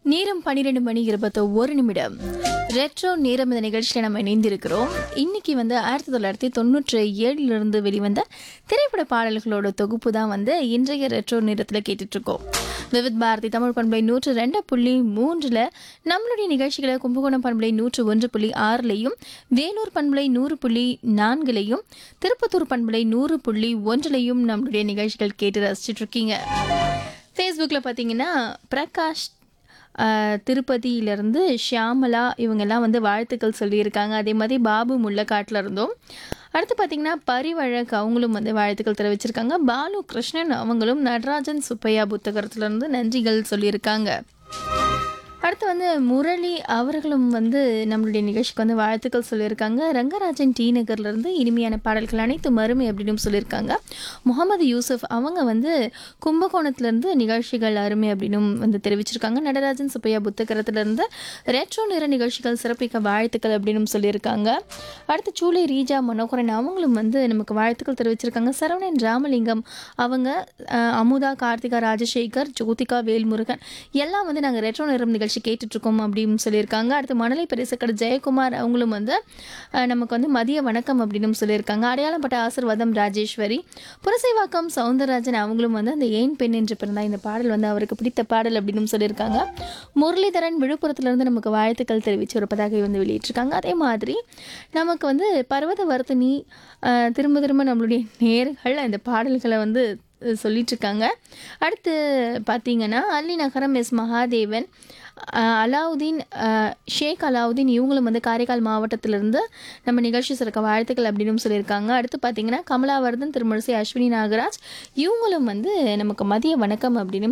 நேரம் பன்னிரெண்டு மணி இருபத்தி ஒரு நிமிடம் ரெட்ரோ நேரம் இந்த நிகழ்ச்சியில் நம்ம இணைந்திருக்கிறோம் இன்னைக்கு வந்து ஆயிரத்தி தொள்ளாயிரத்தி தொண்ணூற்றி ஏழிலிருந்து வெளிவந்த திரைப்பட பாடல்களோட தொகுப்பு தான் வந்து இன்றைய ரெட்ரோ நேரத்தில் கேட்டுட்ருக்கோம் விவித் பாரதி தமிழ் பண்பலை நூற்று ரெண்டு புள்ளி மூன்றில் நம்மளுடைய நிகழ்ச்சிகளை கும்பகோணம் பண்பலை நூற்று ஒன்று புள்ளி ஆறுலையும் வேலூர் பண்பலை நூறு புள்ளி நான்குலையும் திருப்பத்தூர் பண்பலை நூறு புள்ளி ஒன்றுலையும் நம்மளுடைய நிகழ்ச்சிகள் கேட்டு ரசிச்சிட்டு இருக்கீங்க ஃபேஸ்புக்கில் பார்த்தீங்கன்னா பிரகாஷ் ஆஹ், திருப்பதியிலேருந்து ஷியாமலா இவங்கெல்லாம் வந்து வாழ்த்துக்கள் சொல்லியிருக்காங்க அதே மாதிரி பாபு முள்ளக்காட்டில் இருந்தோம் அடுத்து பார்த்தீங்கன்னா பரிவழக் அவங்களும் வந்து வாழ்த்துக்கள் தெரிவிச்சிருக்காங்க பாலு கிருஷ்ணன் அவங்களும் நடராஜன் சுப்பையா புத்தகத்திலேருந்து நன்றிகள் சொல்லியிருக்காங்க அடுத்து வந்து முரளி அவர்களும் வந்து நம்மளுடைய நிகழ்ச்சிக்கு வந்து வாழ்த்துக்கள் சொல்லியிருக்காங்க ரங்கராஜன் டி நகர்லேருந்து இனிமையான பாடல்கள் அனைத்து மறுமை அப்படின்னு சொல்லியிருக்காங்க முகமது யூசுப் அவங்க வந்து கும்பகோணத்துலேருந்து நிகழ்ச்சிகள் அருமை அப்படின்னும் வந்து தெரிவிச்சிருக்காங்க நடராஜன் சுப்பையா புத்தகரத்துலேருந்து ரெட்ரோ நிற நிகழ்ச்சிகள் சிறப்பிக்க வாழ்த்துக்கள் அப்படின்னு சொல்லியிருக்காங்க அடுத்து சூளை ரீஜா மனோகரன் அவங்களும் வந்து நமக்கு வாழ்த்துக்கள் தெரிவிச்சிருக்காங்க சரவணன் ராமலிங்கம் அவங்க அஹ், அமுதா கார்த்திகா ராஜசேகர் ஜோதிகா வேல்முருகன் எல்லாம் வந்து நாங்கள் ரெட்ரோ நிறம் நிகழ்ச்சி கேட்டுட்ருக்கோம் அப்படின்னு சொல்லியிருக்காங்க அடுத்து மணலை பெரிசக்கட ஜெயக்குமார் அவங்களும் வந்து அஹ், நமக்கு வந்து மதிய வணக்கம் அப்படின்னு சொல்லியிருக்காங்க அடையாளப்பட்ட ஆசிர்வாதம் ராஜேஸ்வரி புரசைவாக்கம் சவுந்தரராஜன் அவங்களும் வந்து அந்த ஏன் பெண் என்று பிறந்தா இந்த பாடல் வந்து அவருக்கு பிடித்த பாடல் அப்படின்னு சொல்லியிருக்காங்க முரளிதரன் விழுப்புரத்துலேருந்து நமக்கு வாழ்த்துக்கள் தெரிவித்து ஒரு பதாகை வந்து வெளியிட்டிருக்காங்க அதே மாதிரி நமக்கு வந்து பர்வத வர்த்தினி அஹ், திரும்ப திரும்ப நம்மளுடைய நேர்கள் இந்த பாடல்களை வந்து அஹ், சொல்லிட்டு இருக்காங்க அடுத்து பார்த்தீங்கன்னா அல்லி நகரம் எஸ் மகாதேவன் அஹ், அலாவுதீன் அஹ், ஷேக் அலாவுதீன் இவங்களும் வந்து காரைக்கால் மாவட்டத்திலிருந்து நம்ம நிகழ்ச்சி சிறக்க வாழ்த்துக்கள் அப்படின்னு சொல்லியிருக்காங்க அடுத்து பார்த்தீங்கன்னா கமலாவர்தன் திருமணிசை அஸ்வினி நாகராஜ் இவங்களும் வந்து நமக்கு மதிய வணக்கம் அப்படின்னு